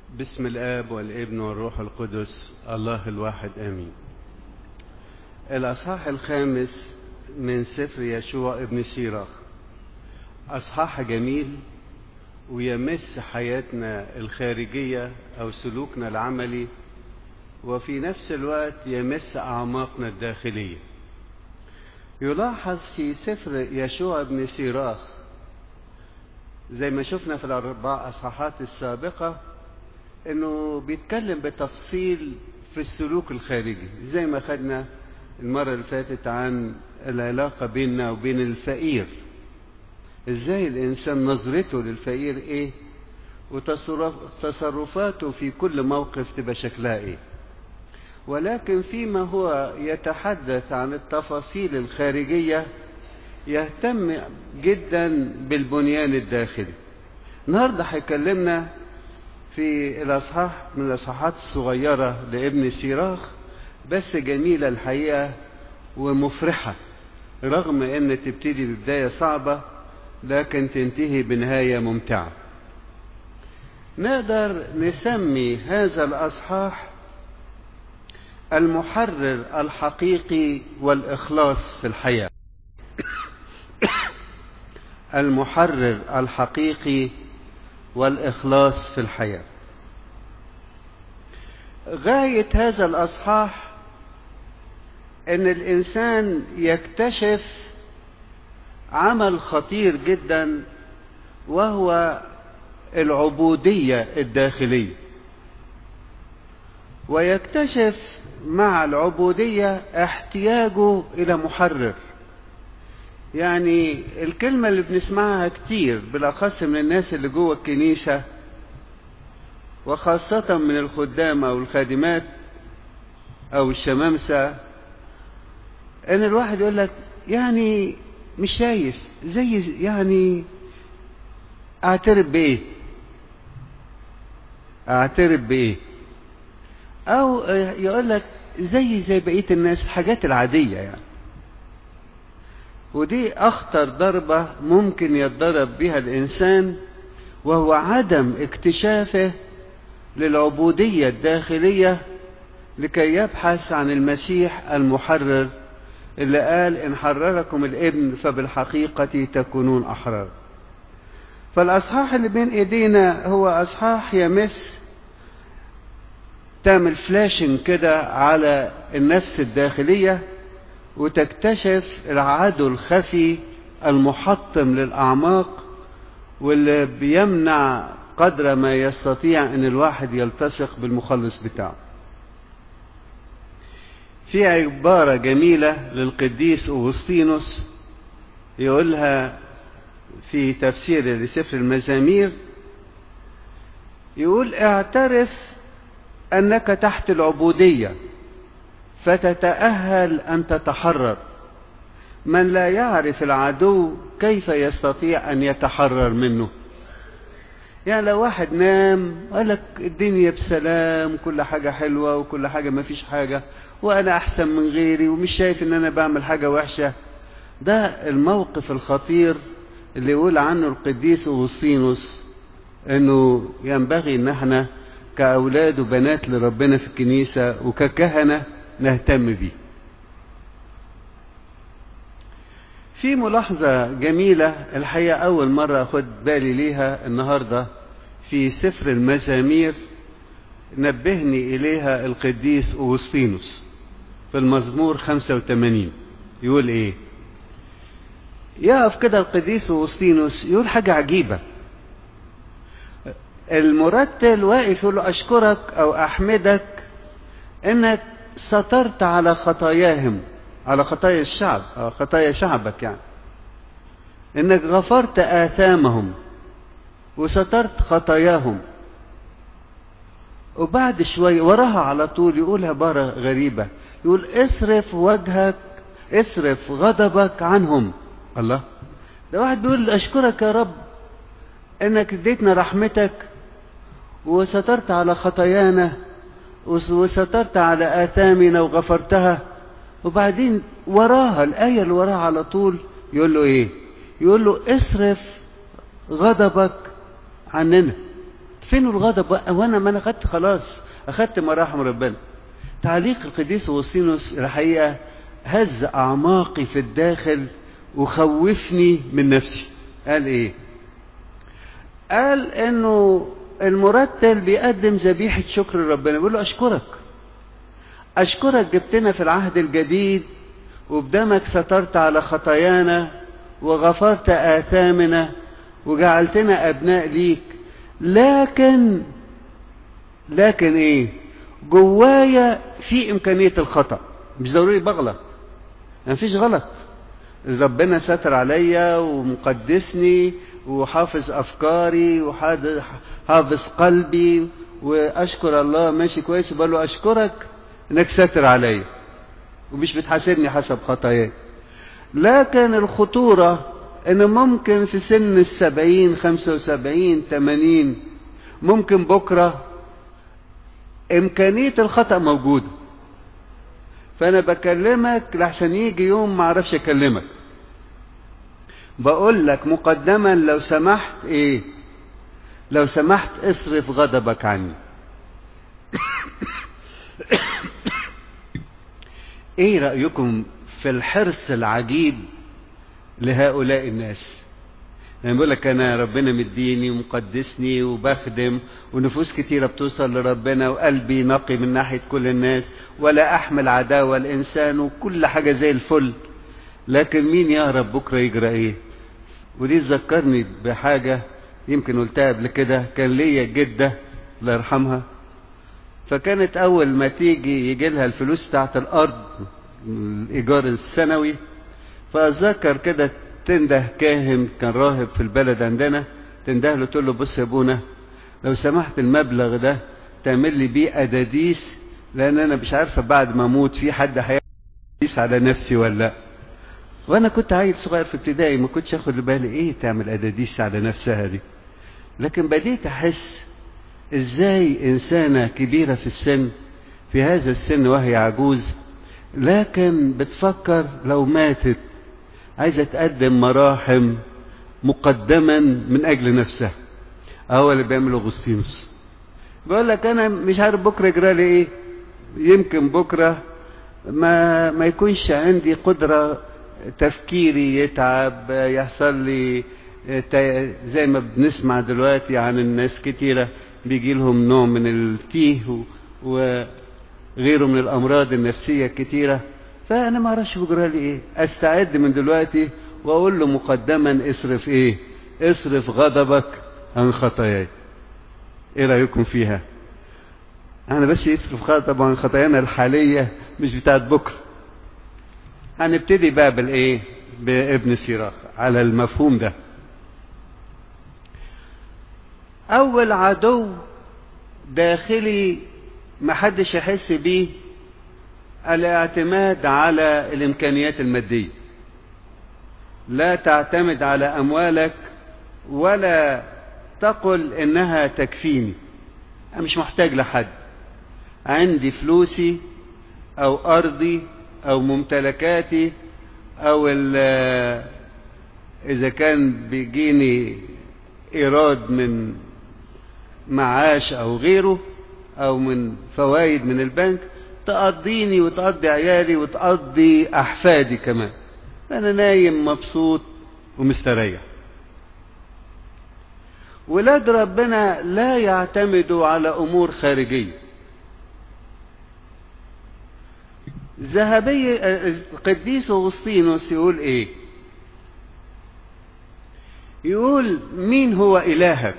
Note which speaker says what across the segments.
Speaker 1: بسم الآب والابن والروح القدس الله الواحد آمين الأصحاح الخامس من سفر يشوع ابن سيراخ أصحاح جميل ويمس حياتنا الخارجية أو سلوكنا العملي وفي نفس الوقت يمس أعماقنا الداخلية يلاحظ في سفر يشوع ابن سيراخ زي ما شفنا في الأربع أصحاحات السابقة انه بيتكلم بتفصيل في السلوك الخارجي زي ما خدنا المرة اللي فاتت عن العلاقة بيننا وبين الفقير ازاي الانسان نظرته للفقير ايه وتصرفاته في كل موقف تبقى شكلها ايه ولكن فيما هو يتحدث عن التفاصيل الخارجية يهتم جدا بالبنيان الداخلي النهارده هيكلمنا في الأصحاح من الأصحاحات الصغيرة لابن سيراخ بس جميلة الحقيقة ومفرحة رغم أن تبتدي ببداية صعبة لكن تنتهي بنهاية ممتعة نقدر نسمي هذا الأصحاح المحرر الحقيقي والإخلاص في الحياة المحرر الحقيقي والإخلاص في الحياة غاية هذا الأصحاح أن الإنسان يكتشف عمل خطير جدا وهو العبودية الداخلية ويكتشف مع العبودية احتياجه إلى محرر يعني الكلمة اللي بنسمعها كتير بالأخص من الناس اللي جوه الكنيسة وخاصة من الخدام أو الخادمات أو الشمامسة إن الواحد يقول لك يعني مش شايف زي يعني أعترف بإيه؟ أعترف بإيه؟ أو يقول لك زي زي بقية الناس الحاجات العادية يعني ودي أخطر ضربة ممكن يتضرب بها الإنسان وهو عدم اكتشافه للعبودية الداخلية لكي يبحث عن المسيح المحرر اللي قال إن حرركم الابن فبالحقيقة تكونون أحرار فالأصحاح اللي بين إيدينا هو أصحاح يمس تعمل فلاشنج كده على النفس الداخليه وتكتشف العدو الخفي المحطم للأعماق واللي بيمنع قدر ما يستطيع أن الواحد يلتصق بالمخلص بتاعه في عبارة جميلة للقديس أغسطينوس يقولها في تفسير لسفر المزامير يقول اعترف أنك تحت العبودية فتتأهل أن تتحرر من لا يعرف العدو كيف يستطيع أن يتحرر منه يعني لو واحد نام قال لك الدنيا بسلام كل حاجة حلوة وكل حاجة ما فيش حاجة وأنا أحسن من غيري ومش شايف إن أنا بعمل حاجة وحشة ده الموقف الخطير اللي يقول عنه القديس أغسطينوس إنه ينبغي إن احنا كأولاد وبنات لربنا في الكنيسة وككهنة نهتم بيه في ملاحظة جميلة الحقيقة أول مرة أخد بالي ليها النهاردة في سفر المزامير نبهني إليها القديس أوسطينوس في المزمور 85 يقول إيه يقف كده القديس أوسطينوس يقول حاجة عجيبة المرتل واقف يقول له أشكرك أو أحمدك إنك سترت على خطاياهم على خطايا الشعب أو خطايا شعبك يعني انك غفرت آثامهم وسترت خطاياهم وبعد شوية وراها على طول يقول عبارة غريبة يقول اصرف وجهك اصرف غضبك عنهم الله ده واحد بيقول اشكرك يا رب انك اديتنا رحمتك وسترت على خطايانا وسترت على آثامنا وغفرتها وبعدين وراها الآية اللي وراها على طول يقول له إيه؟ يقول له اصرف غضبك عننا فين الغضب بقى وانا ما انا خدت خلاص اخدت مراحم ربنا تعليق القديس اغسطينوس الحقيقه هز اعماقي في الداخل وخوفني من نفسي قال ايه قال انه المرتل بيقدم ذبيحه شكر لربنا بيقول له اشكرك اشكرك جبتنا في العهد الجديد وبدمك سترت على خطايانا وغفرت آثامنا وجعلتنا أبناء ليك لكن لكن إيه جوايا في إمكانية الخطأ مش ضروري بغلط مفيش غلط ربنا ستر عليا ومقدسني وحافظ أفكاري وحافظ قلبي وأشكر الله ماشي كويس بقول له أشكرك إنك ستر عليا ومش بتحاسبني حسب خطاياي لكن الخطورة ان ممكن في سن السبعين خمسة وسبعين تمانين ممكن بكرة امكانية الخطأ موجودة فانا بكلمك لحسن يجي يوم ما اعرفش اكلمك بقول لك مقدما لو سمحت ايه لو سمحت اصرف غضبك عني ايه رأيكم في الحرص العجيب لهؤلاء الناس يعني بيقول لك انا ربنا مديني ومقدسني وبخدم ونفوس كتيرة بتوصل لربنا وقلبي نقي من ناحية كل الناس ولا احمل عداوة الانسان وكل حاجة زي الفل لكن مين يهرب بكرة يجرى ايه ودي تذكرني بحاجة يمكن قلتها قبل كده كان ليا جدة الله يرحمها فكانت اول ما تيجي يجي لها الفلوس بتاعت الارض الايجار السنوي فاتذكر كده تنده كاهن كان راهب في البلد عندنا تنده له تقول له بص يا ابونا لو سمحت المبلغ ده تعمل لي بيه اداديس لان انا مش عارفه بعد ما اموت في حد هيديس على نفسي ولا لا وانا كنت عيل صغير في ابتدائي ما كنتش اخد بالي ايه تعمل اداديس على نفسها دي لكن بديت احس ازاي انسانه كبيره في السن في هذا السن وهي عجوز لكن بتفكر لو ماتت عايزة تقدم مراحم مقدما من أجل نفسها هو اللي بيعمله أغسطينوس بيقول لك أنا مش عارف بكرة يجرى لي إيه يمكن بكرة ما ما يكونش عندي قدرة تفكيري يتعب يحصل لي زي ما بنسمع دلوقتي عن الناس كتيرة بيجي لهم نوع من التيه وغيره من الأمراض النفسية كتيرة فانا ما اعرفش بجرى لي ايه استعد من دلوقتي واقول له مقدما اصرف ايه اصرف غضبك عن خطاياي ايه رايكم فيها انا بس يصرف غضب عن خطايانا الحاليه مش بتاعت بكره هنبتدي بقى بالايه بابن سيراخ على المفهوم ده اول عدو داخلي محدش يحس بيه الاعتماد على الامكانيات الماديه لا تعتمد على اموالك ولا تقل انها تكفيني انا مش محتاج لحد عندي فلوسي او ارضي او ممتلكاتي او اذا كان بيجيني ايراد من معاش او غيره او من فوائد من البنك تقضيني وتقضي عيالي وتقضي احفادي كمان انا نايم مبسوط ومستريح ولاد ربنا لا يعتمدوا على امور خارجيه ذهبي القديس اغسطينوس يقول ايه يقول مين هو الهك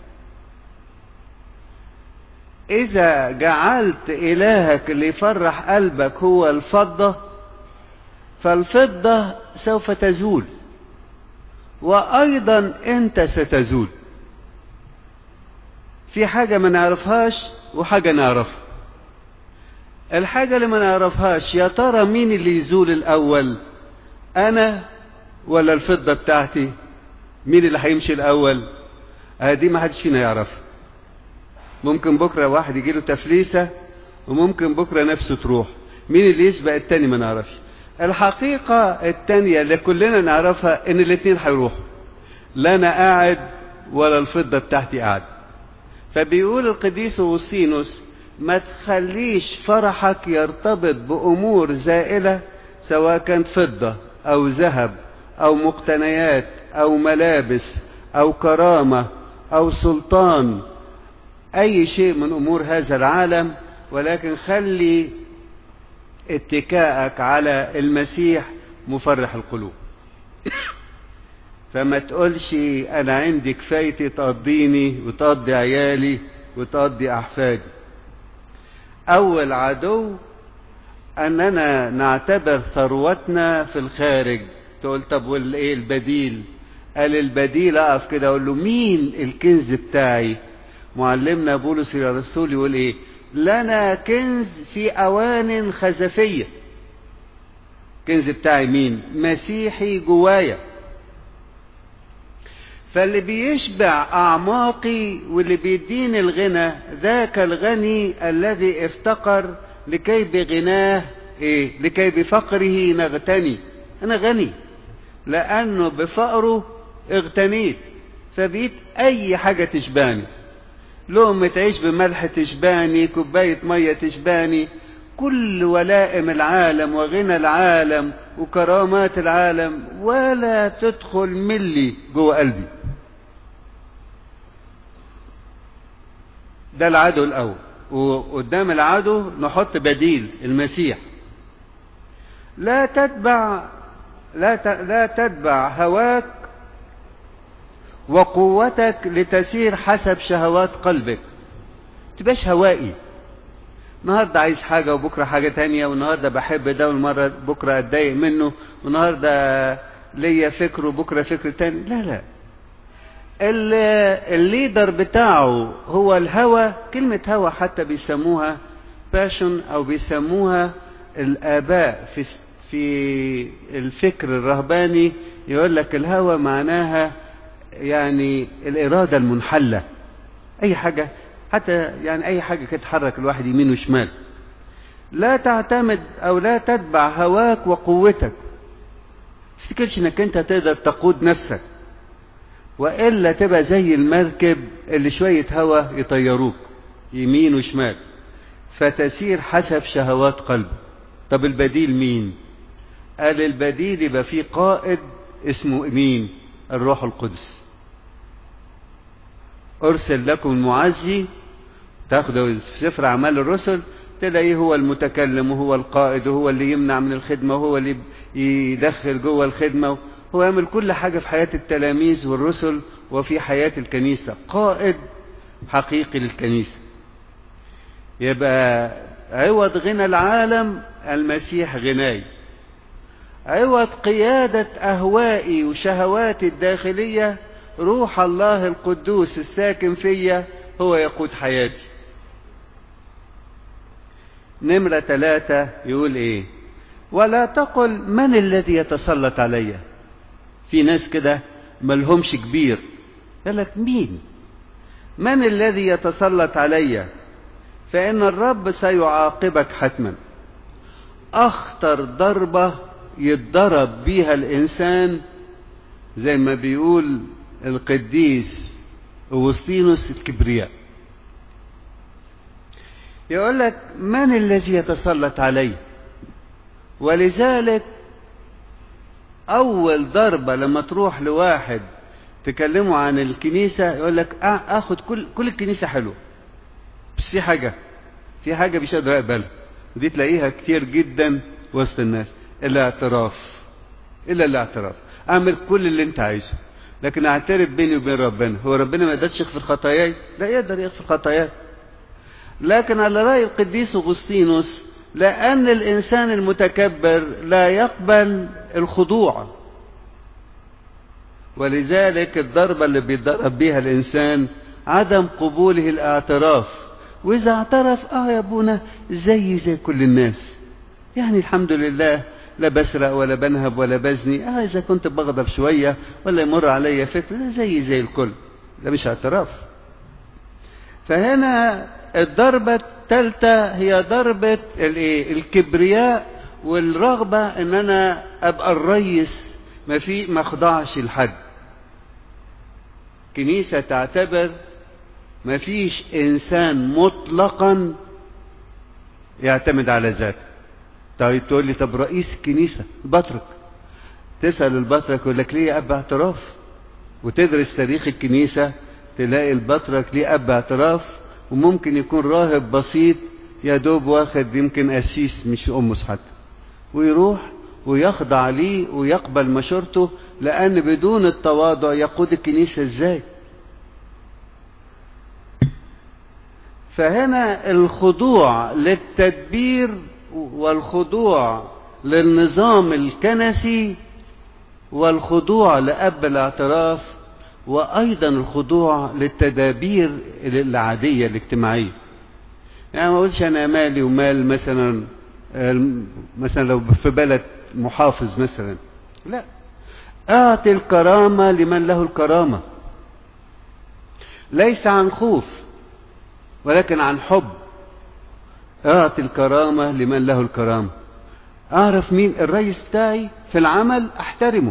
Speaker 1: إذا جعلت إلهك اللي يفرح قلبك هو الفضة فالفضة سوف تزول وأيضا أنت ستزول في حاجة ما نعرفهاش وحاجة نعرفها الحاجة اللي ما نعرفهاش يا ترى مين اللي يزول الأول أنا ولا الفضة بتاعتي مين اللي هيمشي الأول دي ما حدش فينا يعرفها ممكن بكرة واحد يجيله تفليسة وممكن بكرة نفسه تروح مين اللي يسبق التاني ما نعرفش الحقيقة التانية اللي كلنا نعرفها ان الاتنين هيروحوا لا انا قاعد ولا الفضة بتاعتي قاعد فبيقول القديس أوسطينوس ما تخليش فرحك يرتبط بأمور زائلة سواء كانت فضة أو ذهب أو مقتنيات أو ملابس أو كرامة أو سلطان أي شيء من أمور هذا العالم ولكن خلي اتكاءك على المسيح مفرح القلوب فما تقولش أنا عندي كفايتي تقضيني وتقضي عيالي وتقضي أحفادي أول عدو أننا نعتبر ثروتنا في الخارج تقول طب والإيه البديل قال البديل أقف كده أقول له مين الكنز بتاعي معلمنا بولس الرسول يقول إيه لنا كنز في أوان خزفية كنز بتاعي مين مسيحي جوايا فاللي بيشبع أعماقي واللي بيديني الغنى ذاك الغني الذي افتقر لكي بغناه إيه؟ لكي بفقره نغتني أنا غني لأنه بفقره اغتنيت فبقيت أي حاجة تشباني لقمة عيش بملح تشباني كوباية مية تشباني كل ولائم العالم وغنى العالم وكرامات العالم ولا تدخل ملي جوه قلبي ده العدو الأول وقدام العدو نحط بديل المسيح لا تتبع لا لا تتبع هواك وقوتك لتسير حسب شهوات قلبك تبقاش هوائي النهارده عايز حاجه وبكره حاجه تانية والنهارده بحب ده والمره بكره اتضايق منه والنهارده ليا فكر وبكره فكر تاني لا لا الليدر بتاعه هو الهوى كلمة هوى حتى بيسموها باشن أو بيسموها الآباء في في الفكر الرهباني يقول لك الهوى معناها يعني الإرادة المنحلة أي حاجة حتى يعني أي حاجة كده تحرك الواحد يمين وشمال لا تعتمد أو لا تتبع هواك وقوتك تفتكرش انك انت تقدر تقود نفسك والا تبقى زي المركب اللي شويه هوا يطيروك يمين وشمال فتسير حسب شهوات قلبك طب البديل مين قال البديل يبقى فيه قائد اسمه مين الروح القدس ارسل لكم المعزي تاخده في سفر اعمال الرسل تلاقيه هو المتكلم وهو القائد وهو اللي يمنع من الخدمه وهو اللي يدخل جوه الخدمه هو يعمل كل حاجة في حياة التلاميذ والرسل وفي حياة الكنيسة قائد حقيقي للكنيسة يبقى عوض غنى العالم المسيح غناي عوض قيادة أهوائي وشهواتي الداخلية روح الله القدوس الساكن فيا هو يقود حياتي نمرة ثلاثة يقول ايه ولا تقل من الذي يتسلط علي في ناس كده ملهمش كبير قال لك مين من الذي يتسلط علي فإن الرب سيعاقبك حتما أخطر ضربة يتضرب بيها الإنسان زي ما بيقول القديس أوسطينوس الكبرياء يقول لك من الذي يتسلط علي ولذلك أول ضربة لما تروح لواحد تكلمه عن الكنيسة يقول لك آخد كل كل الكنيسة حلوة بس في حاجة في حاجة مش قادر أقبلها ودي تلاقيها كتير جدا وسط الناس الاعتراف إلا الاعتراف أعمل كل اللي أنت عايزه لكن أعترف بيني وبين ربنا هو ربنا ما يقدرش يغفر خطاياي لا يقدر يغفر خطاياي لكن على رأي القديس أغسطينوس لأن الإنسان المتكبر لا يقبل الخضوع ولذلك الضربة اللي بيتضرب بيها الإنسان عدم قبوله الاعتراف وإذا اعترف آه يا أبونا زي زي كل الناس يعني الحمد لله لا بسرق ولا بنهب ولا بزني آه إذا كنت بغضب شوية ولا يمر عليا فكر زي زي الكل ده مش اعتراف فهنا الضربة الثالثة هي ضربة الايه الكبرياء والرغبة ان انا ابقى الريس ما في ما اخضعش لحد كنيسة تعتبر مفيش انسان مطلقا يعتمد على ذاته طيب تقول لي طب رئيس الكنيسة البطرك تسأل البطرك يقول لك ليه أب اعتراف وتدرس تاريخ الكنيسة تلاقي البطرك ليه أب اعتراف وممكن يكون راهب بسيط يا دوب واخد يمكن قسيس مش أمس حتى ويروح ويخضع ليه ويقبل مشورته لأن بدون التواضع يقود الكنيسة ازاي فهنا الخضوع للتدبير والخضوع للنظام الكنسي والخضوع لأب الاعتراف وأيضا الخضوع للتدابير العادية الاجتماعية يعني ما أقولش أنا مالي ومال مثلا مثلا لو في بلد محافظ مثلا لا أعطي الكرامة لمن له الكرامة ليس عن خوف ولكن عن حب أعطي الكرامة لمن له الكرامة أعرف مين الرئيس بتاعي في العمل أحترمه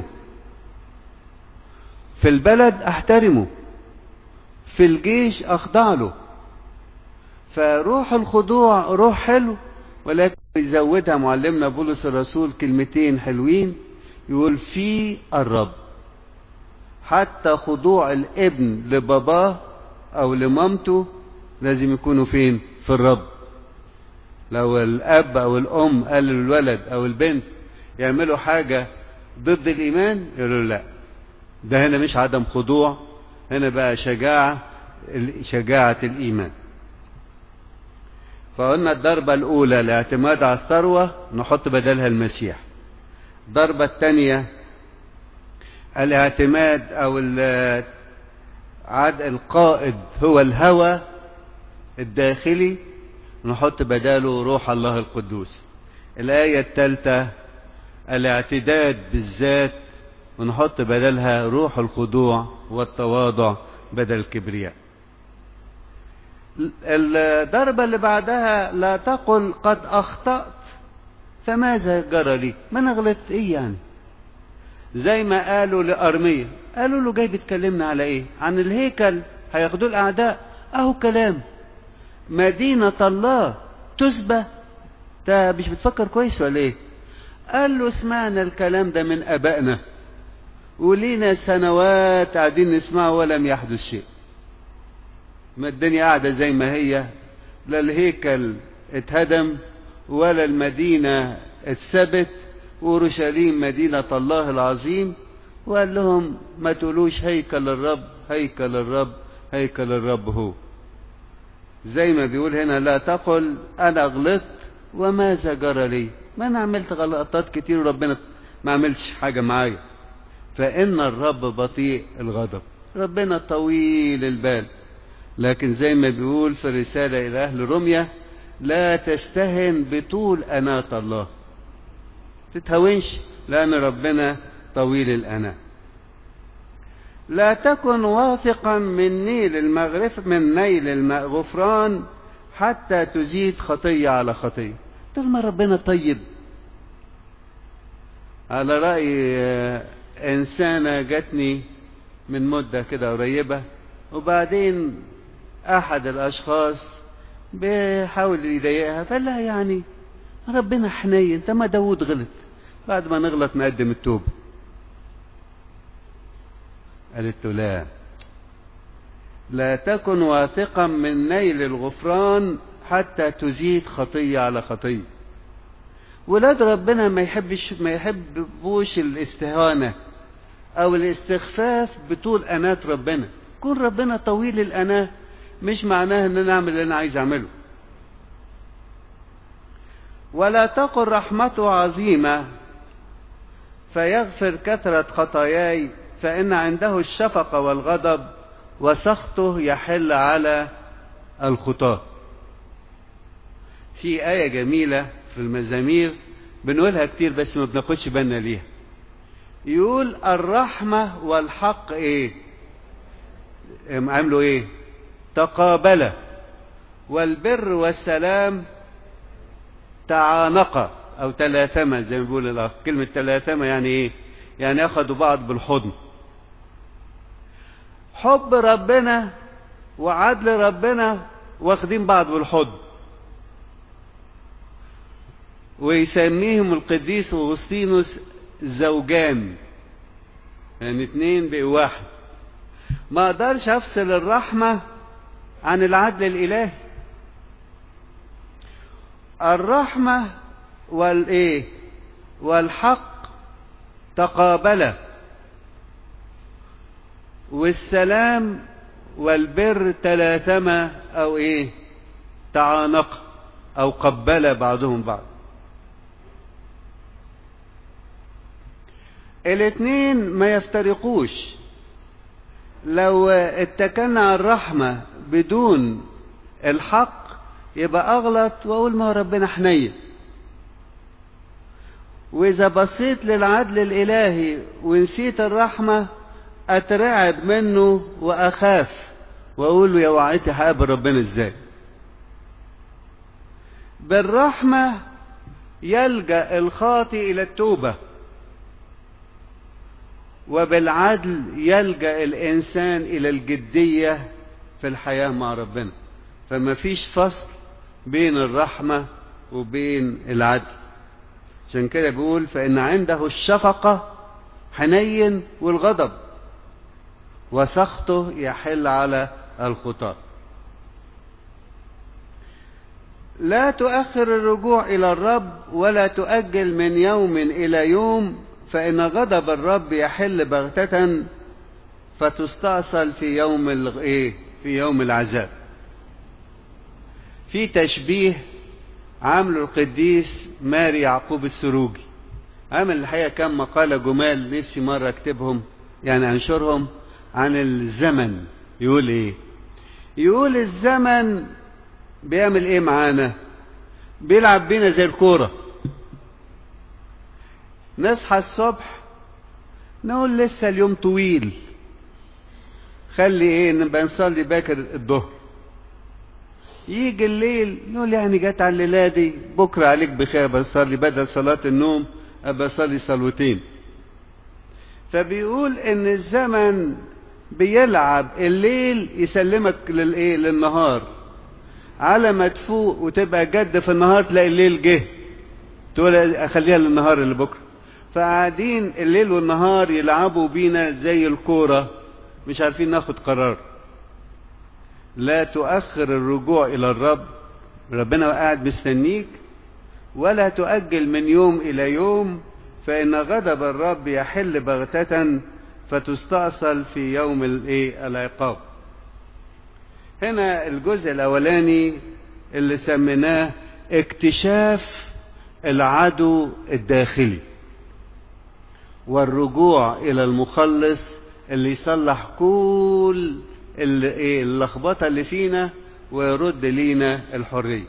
Speaker 1: في البلد أحترمه في الجيش أخضع له فروح الخضوع روح حلو ولكن يزودها معلمنا بولس الرسول كلمتين حلوين يقول في الرب حتى خضوع الابن لباباه او لمامته لازم يكونوا فين في الرب لو الاب او الام قال للولد او البنت يعملوا حاجة ضد الايمان يقولوا لا ده هنا مش عدم خضوع هنا بقى شجاعة شجاعة الايمان فقلنا الضربة الأولى الاعتماد على الثروة نحط بدلها المسيح الضربة الثانية الاعتماد أو عاد القائد هو الهوى الداخلي نحط بداله روح الله القدوس الآية الثالثة الاعتداد بالذات ونحط بدلها روح الخضوع والتواضع بدل الكبرياء الضربة اللي بعدها لا تقل قد أخطأت فماذا جرى لي ما أنا غلطت إيه يعني زي ما قالوا لأرمية قالوا له جاي بتكلمنا على إيه عن الهيكل هياخدوه الأعداء أهو كلام مدينة الله تسبى ده مش بتفكر كويس ولا إيه قال له سمعنا الكلام ده من أبائنا ولينا سنوات قاعدين نسمعه ولم يحدث شيء ما الدنيا قاعدة زي ما هي لا الهيكل اتهدم ولا المدينة اتثبت وأورشليم مدينة الله العظيم وقال لهم ما تقولوش هيكل الرب هيكل الرب هيكل الرب هو زي ما بيقول هنا لا تقل أنا غلطت وماذا جرى لي ما أنا عملت غلطات كتير وربنا ما عملش حاجة معايا فإن الرب بطيء الغضب ربنا طويل البال لكن زي ما بيقول في الرسالة إلى أهل روميا لا تستهن بطول أناة الله تتهونش لأن ربنا طويل الأناة لا تكن واثقا من نيل المغرف من نيل الغفران حتى تزيد خطية على خطية طول ما ربنا طيب على رأي إنسانة جاتني من مدة كده قريبة وبعدين احد الاشخاص بيحاول يضايقها فقال لها يعني ربنا حنين انت ما داود غلط بعد ما نغلط نقدم التوبة قالت له لا لا تكن واثقا من نيل الغفران حتى تزيد خطية على خطية ولاد ربنا ما يحبش ما يحبوش الاستهانة او الاستخفاف بطول اناة ربنا كون ربنا طويل الاناه مش معناه ان انا اعمل اللي انا عايز اعمله ولا تقل رحمته عظيمة فيغفر كثرة خطاياي فإن عنده الشفقة والغضب وسخطه يحل على الخطاة في آية جميلة في المزامير بنقولها كتير بس ما بناخدش بالنا ليها يقول الرحمة والحق ايه عملوا ايه تقابلا والبر والسلام تعانقا او تلاثما زي ما بيقول الاخ كلمة تلاثما يعني ايه يعني اخذوا بعض بالحضن حب ربنا وعدل ربنا واخدين بعض بالحضن ويسميهم القديس أغسطينوس زوجان يعني اتنين بقوا واحد ما اقدرش افصل الرحمة عن العدل الالهي الرحمة والايه والحق تقابلا والسلام والبر تلاثما او ايه تعانق او قبل بعضهم بعض الاتنين ما يفترقوش لو اتكلنا على الرحمة بدون الحق يبقى اغلط واقول ما ربنا حنين واذا بصيت للعدل الالهي ونسيت الرحمة اترعب منه واخاف واقول له يا وعيتي هقابل ربنا ازاي بالرحمة يلجأ الخاطئ الى التوبة وبالعدل يلجأ الإنسان إلى الجدية في الحياة مع ربنا فما فيش فصل بين الرحمة وبين العدل عشان كده بيقول فإن عنده الشفقة حنين والغضب وسخطه يحل على الخطاة لا تؤخر الرجوع إلى الرب ولا تؤجل من يوم إلى يوم فإن غضب الرب يحل بغتة فتستأصل في يوم الايه في يوم العذاب في تشبيه عامله القديس ماري يعقوب السروجي عامل الحقيقة كم مقالة جمال نفسي مرة اكتبهم يعني انشرهم عن الزمن يقول ايه يقول الزمن بيعمل ايه معانا بيلعب بينا زي الكوره نصحى الصبح نقول لسه اليوم طويل خلي ايه نبقى نصلي باكر الظهر يجي الليل نقول يعني جت على الليله دي بكره عليك بخير بصلي بدل صلاه النوم ابقى اصلي صلوتين فبيقول ان الزمن بيلعب الليل يسلمك للايه للنهار على ما تفوق وتبقى جد في النهار تلاقي الليل جه تقول اخليها للنهار اللي بكره فقاعدين الليل والنهار يلعبوا بينا زي الكورة مش عارفين ناخد قرار لا تؤخر الرجوع إلى الرب ربنا قاعد مستنيك ولا تؤجل من يوم إلى يوم فإن غضب الرب يحل بغتة فتستأصل في يوم الايه العقاب هنا الجزء الأولاني اللي سميناه اكتشاف العدو الداخلي والرجوع الى المخلص اللي يصلح كل اللخبطه اللي فينا ويرد لينا الحريه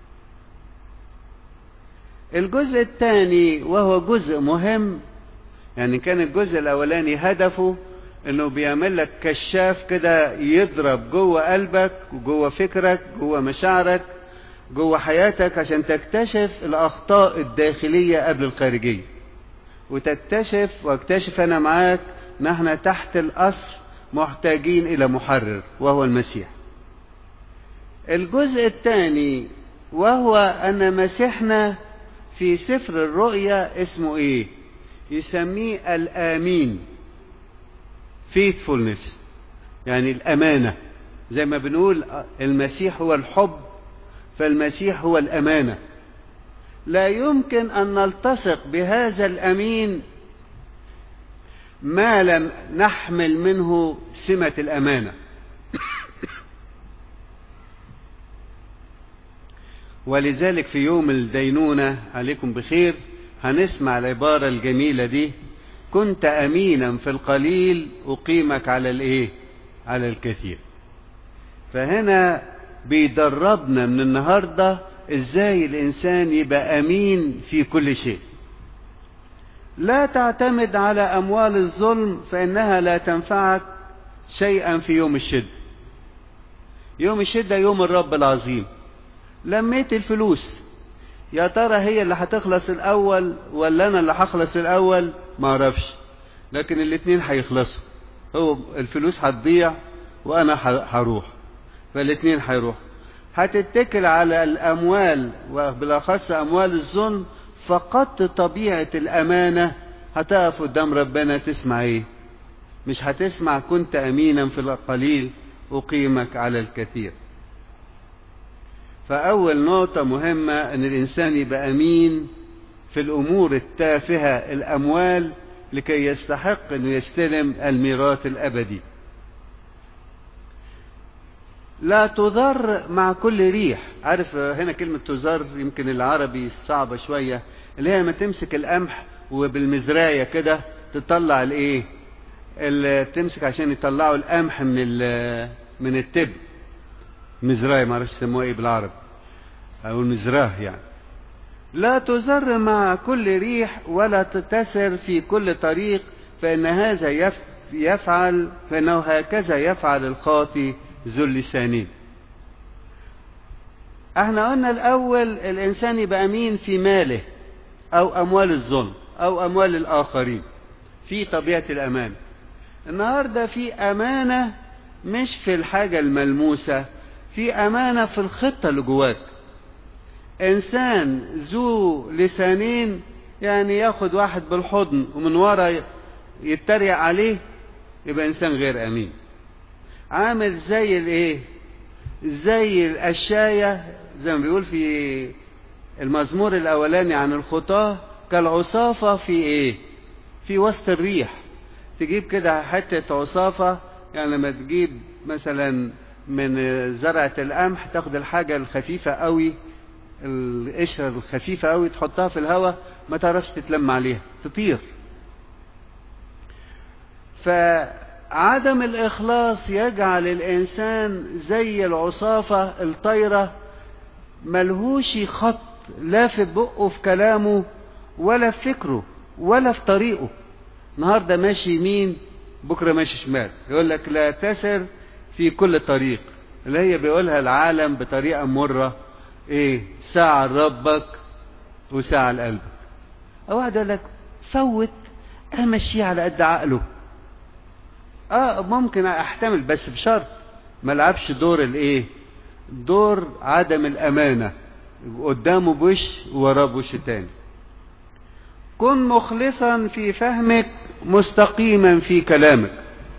Speaker 1: الجزء الثاني وهو جزء مهم يعني كان الجزء الاولاني هدفه انه بيعمل لك كشاف كده يضرب جوه قلبك وجوه فكرك جوه مشاعرك جوه حياتك عشان تكتشف الاخطاء الداخليه قبل الخارجيه وتكتشف واكتشف انا معاك نحن تحت الأسر محتاجين إلى محرر وهو المسيح الجزء الثاني وهو أن مسيحنا في سفر الرؤيا اسمه إيه يسميه الآمين faithfulness يعني الأمانة زي ما بنقول المسيح هو الحب فالمسيح هو الأمانة لا يمكن أن نلتصق بهذا الأمين ما لم نحمل منه سمة الأمانة ولذلك في يوم الدينونة عليكم بخير هنسمع العبارة الجميلة دي كنت أمينا في القليل أقيمك على الإيه على الكثير فهنا بيدربنا من النهارده ازاي الانسان يبقى امين في كل شيء لا تعتمد على اموال الظلم فانها لا تنفعك شيئا في يوم الشده يوم الشده يوم الرب العظيم لميت الفلوس يا ترى هي اللي هتخلص الاول ولا انا اللي هخلص الاول ما اعرفش لكن الاتنين هيخلصوا هو الفلوس هتضيع وانا هروح فالاثنين هيروحوا هتتكل على الأموال وبالأخص أموال الظلم فقدت طبيعة الأمانة هتقف قدام ربنا تسمع إيه مش هتسمع كنت أمينا في القليل أقيمك على الكثير فأول نقطة مهمة أن الإنسان يبقى أمين في الأمور التافهة الأموال لكي يستحق أنه يستلم الميراث الأبدي لا تضر مع كل ريح عارف هنا كلمة تضر يمكن العربي صعبة شوية اللي هي لما تمسك القمح وبالمزراية كده تطلع الايه اللي تمسك عشان يطلعوا القمح من من التب مزراية ما اعرفش يسموها ايه بالعربي او المزراه يعني لا تزر مع كل ريح ولا تتسر في كل طريق فإن هذا يف يفعل فإنه هكذا يفعل الخاطي ذو اللسانين احنا قلنا الأول الإنسان يبقى أمين في ماله أو أموال الظلم أو أموال الآخرين في طبيعة الأمان النهاردة في أمانة مش في الحاجة الملموسة في أمانة في الخطة اللي جواك إنسان ذو لسانين يعني ياخد واحد بالحضن ومن ورا يتريق عليه يبقى إنسان غير أمين عامل زي الإيه زي الأشاية زي ما بيقول في المزمور الأولاني عن الخطاة كالعصافة في إيه في وسط الريح تجيب كده حتة عصافة يعني لما تجيب مثلا من زرعة القمح تاخد الحاجة الخفيفة قوي القشرة الخفيفة قوي تحطها في الهواء ما تعرفش تتلم عليها تطير فعدم الإخلاص يجعل الإنسان زي العصافة الطايرة ملهوش خط لا في بقه في كلامه ولا في فكره ولا في طريقه النهاردة ماشي يمين بكرة ماشي شمال يقول لك لا تسر في كل طريق اللي هي بيقولها العالم بطريقة مرة ايه ساعة لربك وساعة لقلبك او واحد يقول لك فوت امشي على قد عقله اه ممكن احتمل بس بشرط ما لعبش دور الايه دور عدم الامانة قدامه بوش ووراه بوش تاني كن مخلصا في فهمك مستقيما في كلامك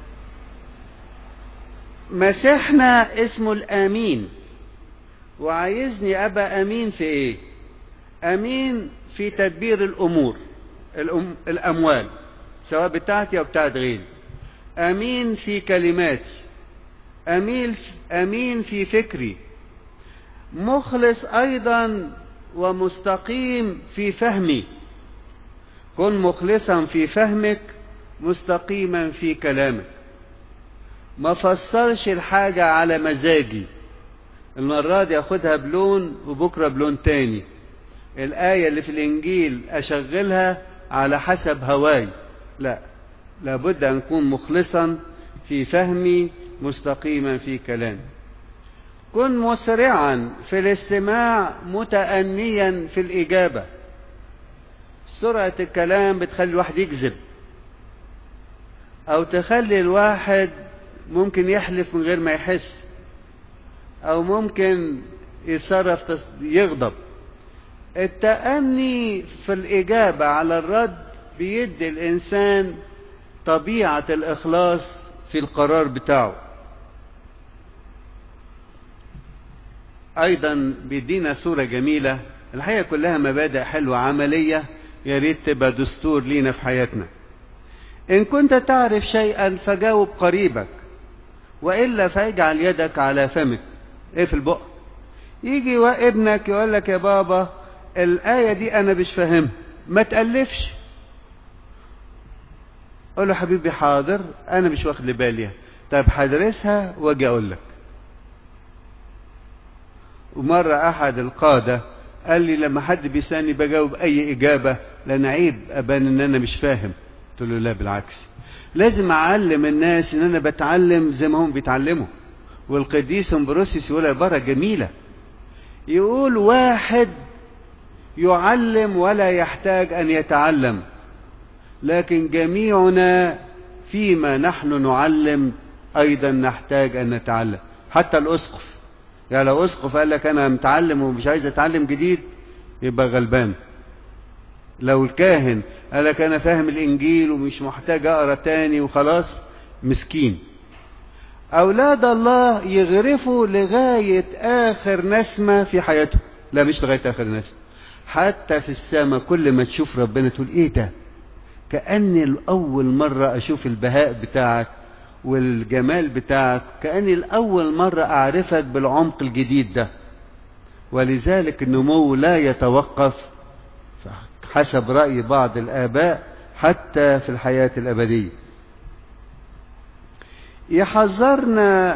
Speaker 1: مسيحنا اسمه الامين وعايزني ابقى امين في ايه امين في تدبير الامور الأم الاموال سواء بتاعتي او بتاعت غيري امين في كلماتي امين امين في فكري مخلص ايضا ومستقيم في فهمي كن مخلصا في فهمك مستقيما في كلامك ما فسرش الحاجة على مزاجي المرة دي اخدها بلون وبكرة بلون تاني الآية اللي في الإنجيل أشغلها على حسب هواي لا لابد أن أكون مخلصا في فهمي مستقيما في كلامي كن مسرعا في الاستماع متأنيا في الإجابة سرعة الكلام بتخلي الواحد يكذب أو تخلي الواحد ممكن يحلف من غير ما يحس أو ممكن يتصرف يغضب التأني في الإجابة على الرد بيدي الإنسان طبيعة الإخلاص في القرار بتاعه أيضا بيدينا صورة جميلة الحقيقة كلها مبادئ حلوة عملية يا ريت تبقى دستور لينا في حياتنا إن كنت تعرف شيئا فجاوب قريبك وإلا فاجعل يدك على فمك إيه في البق يجي ابنك يقول لك يا بابا الآية دي أنا مش فاهمها ما تألفش قول له حبيبي حاضر أنا مش واخد بالي طيب هدرسها واجي أقول لك ومرة أحد القادة قال لي لما حد بيسألني بجاوب أي إجابة لأن عيب أبان إن أنا مش فاهم قلت له لا بالعكس لازم أعلم الناس إن أنا بتعلم زي ما هم بيتعلموا والقديس امبروسيس يقول عبارة جميلة يقول واحد يعلم ولا يحتاج أن يتعلم لكن جميعنا فيما نحن نعلم أيضا نحتاج أن نتعلم حتى الاسقف يعني لو اسقف قال لك انا متعلم ومش عايز اتعلم جديد يبقى غلبان لو الكاهن قال لك انا فاهم الانجيل ومش محتاج اقرا تاني وخلاص مسكين اولاد الله يغرفوا لغايه اخر نسمه في حياتهم لا مش لغايه اخر نسمه حتى في السماء كل ما تشوف ربنا تقول ايه ده كاني الاول مره اشوف البهاء بتاعك والجمال بتاعك كاني الاول مره اعرفك بالعمق الجديد ده ولذلك النمو لا يتوقف حسب راي بعض الاباء حتى في الحياه الابديه يحذرنا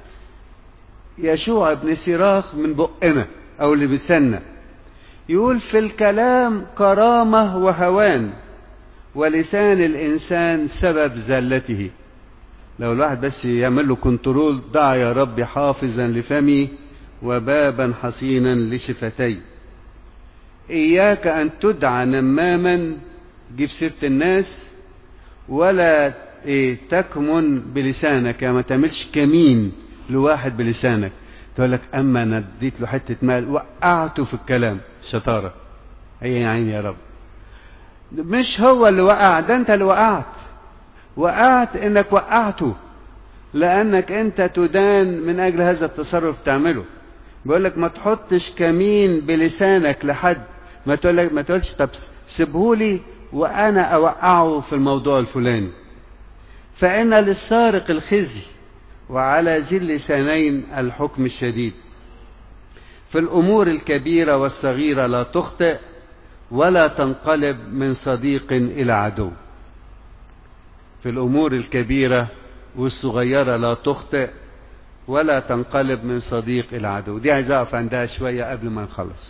Speaker 1: يشوع بن سراخ من بقنا او اللي بسنا يقول في الكلام كرامة وهوان ولسان الإنسان سبب زلته لو الواحد بس يعمل له كنترول دع يا رب حافظا لفمي وبابا حصينا لشفتي إياك أن تدعى نماما جيب سيرة الناس ولا إيه تكمن بلسانك يعني ما تعملش كمين لواحد بلسانك تقول لك اما انا اديت له حته مال وقعته في الكلام شطاره هي يا عيني يا رب مش هو اللي وقع ده انت اللي وقعت وقعت انك وقعته لانك انت تدان من اجل هذا التصرف تعمله بيقول لك ما تحطش كمين بلسانك لحد ما تقول لك ما تقولش طب سيبهولي وانا اوقعه في الموضوع الفلاني فان للسارق الخزي وعلى ذي اللسانين الحكم الشديد في الامور الكبيره والصغيره لا تخطئ ولا تنقلب من صديق الى عدو في الامور الكبيره والصغيره لا تخطئ ولا تنقلب من صديق الى عدو دي عايز اقف عندها شويه قبل ما نخلص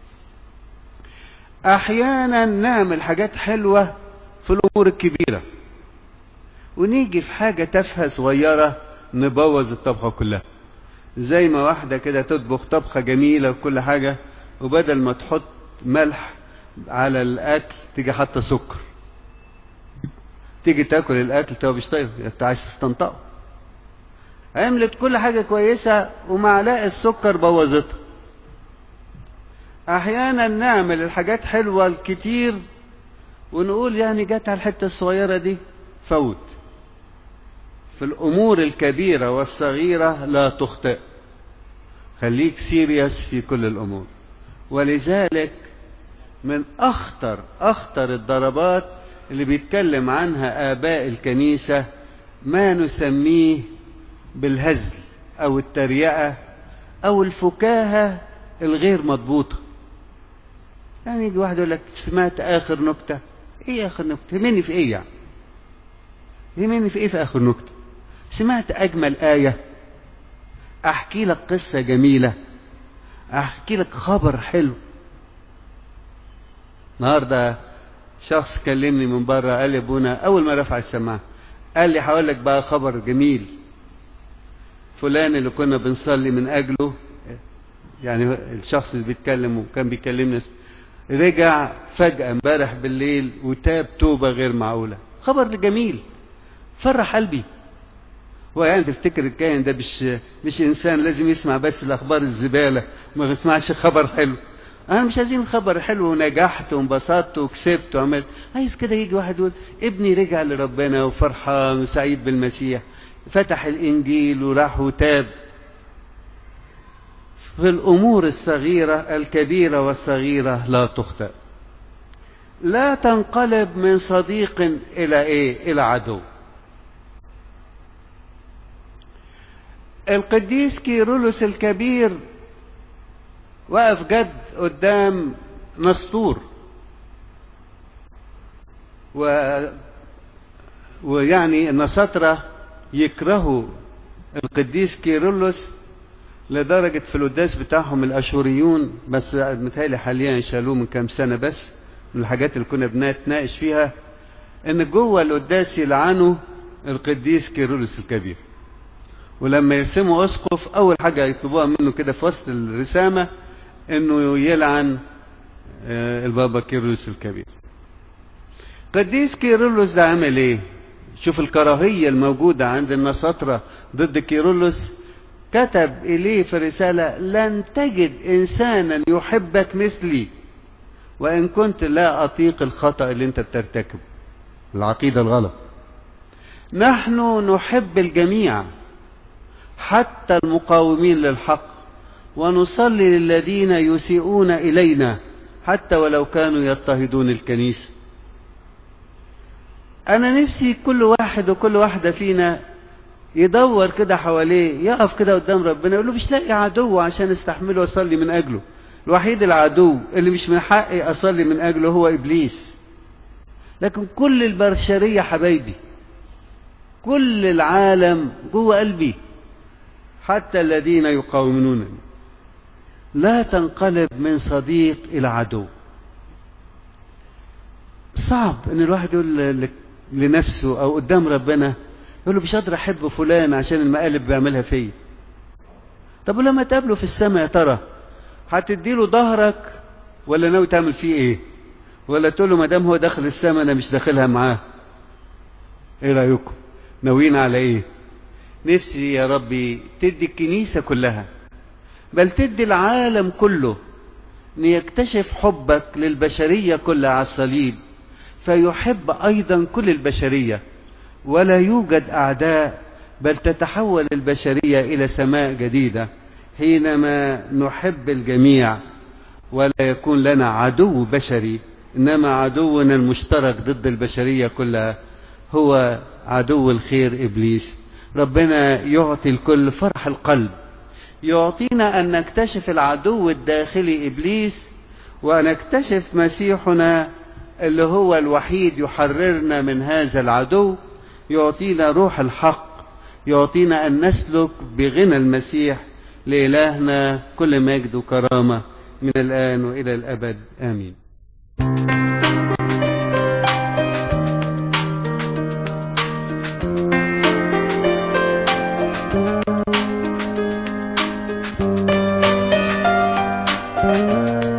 Speaker 1: احيانا نعمل حاجات حلوه في الامور الكبيره ونيجي في حاجه تافهه صغيره نبوظ الطبخة كلها زي ما واحدة كده تطبخ طبخة جميلة وكل حاجة وبدل ما تحط ملح على الأكل تيجي حاطة سكر تيجي تاكل الأكل تبقى مش طيب انت عايز تستنطقه عملت كل حاجة كويسة ومعلقة السكر بوظتها أحيانا نعمل الحاجات حلوة الكتير ونقول يعني جت على الحتة الصغيرة دي فوت في الأمور الكبيرة والصغيرة لا تخطئ خليك سيريس في كل الأمور ولذلك من أخطر أخطر الضربات اللي بيتكلم عنها آباء الكنيسة ما نسميه بالهزل أو التريقة أو الفكاهة الغير مضبوطة يعني يجي واحد يقول لك سمعت آخر نكتة إيه آخر نكتة؟ يهمني في إيه يعني؟ يهمني في إيه في آخر نكتة؟ سمعت أجمل آية أحكي لك قصة جميلة أحكي لك خبر حلو النهاردة شخص كلمني من بره قال لي ابونا أول ما رفع السماعة قال لي هقول لك بقى خبر جميل فلان اللي كنا بنصلي من أجله يعني الشخص اللي بيتكلم وكان بيكلمنا رجع فجأة امبارح بالليل وتاب توبة غير معقولة خبر جميل فرح قلبي ويعني تفتكر الكاهن ده مش مش انسان لازم يسمع بس الاخبار الزباله وما يسمعش خبر حلو انا مش عايزين خبر حلو ونجحت وانبسطت وكسبت وعملت عايز كده يجي واحد يقول ابني رجع لربنا وفرحان وسعيد بالمسيح فتح الانجيل وراح وتاب في الامور الصغيره الكبيره والصغيره لا تخطئ لا تنقلب من صديق الى ايه الى عدو القديس كيرلس الكبير وقف جد قدام نسطور و ويعني النساطرة يكرهوا القديس كيرلس لدرجة في القداس بتاعهم الأشوريون بس متهيألي حاليا شالوه من كام سنة بس من الحاجات اللي كنا بنتناقش فيها إن جوه القداس يلعنوا القديس كيرلس الكبير ولما يرسموا اسقف اول حاجه يطلبوها منه كده في وسط الرسامه انه يلعن البابا كيرلس الكبير قديس كيرلس ده عمل ايه شوف الكراهيه الموجوده عند النصارى ضد كيرلس كتب إليه في رسالة لن تجد إنسانا يحبك مثلي وإن كنت لا أطيق الخطأ اللي أنت بترتكبه العقيدة الغلط نحن نحب الجميع حتى المقاومين للحق ونصلي للذين يسيئون إلينا حتى ولو كانوا يضطهدون الكنيسة أنا نفسي كل واحد وكل واحدة فينا يدور كده حواليه يقف كده قدام ربنا يقول له مش لاقي عدو عشان استحمله واصلي من اجله الوحيد العدو اللي مش من حقي اصلي من اجله هو ابليس لكن كل البشريه حبايبي كل العالم جوه قلبي حتى الذين يقاومونني لا تنقلب من صديق الى عدو صعب ان الواحد يقول لنفسه او قدام ربنا يقول له مش قادر احب فلان عشان المقالب بيعملها فيا طب ولما تقابله في السماء يا ترى هتديله ظهرك ولا ناوي تعمل فيه ايه ولا تقول له ما دام هو داخل السماء انا مش داخلها معاه ايه رايكم ناويين على ايه نفسي يا ربي تدي الكنيسه كلها بل تدي العالم كله ان يكتشف حبك للبشريه كلها على الصليب فيحب ايضا كل البشريه ولا يوجد اعداء بل تتحول البشريه الى سماء جديده حينما نحب الجميع ولا يكون لنا عدو بشري انما عدونا المشترك ضد البشريه كلها هو عدو الخير ابليس ربنا يعطي الكل فرح القلب يعطينا ان نكتشف العدو الداخلي ابليس ونكتشف مسيحنا اللي هو الوحيد يحررنا من هذا العدو يعطينا روح الحق يعطينا ان نسلك بغنى المسيح لالهنا كل مجد وكرامه من الان والى الابد امين
Speaker 2: thank you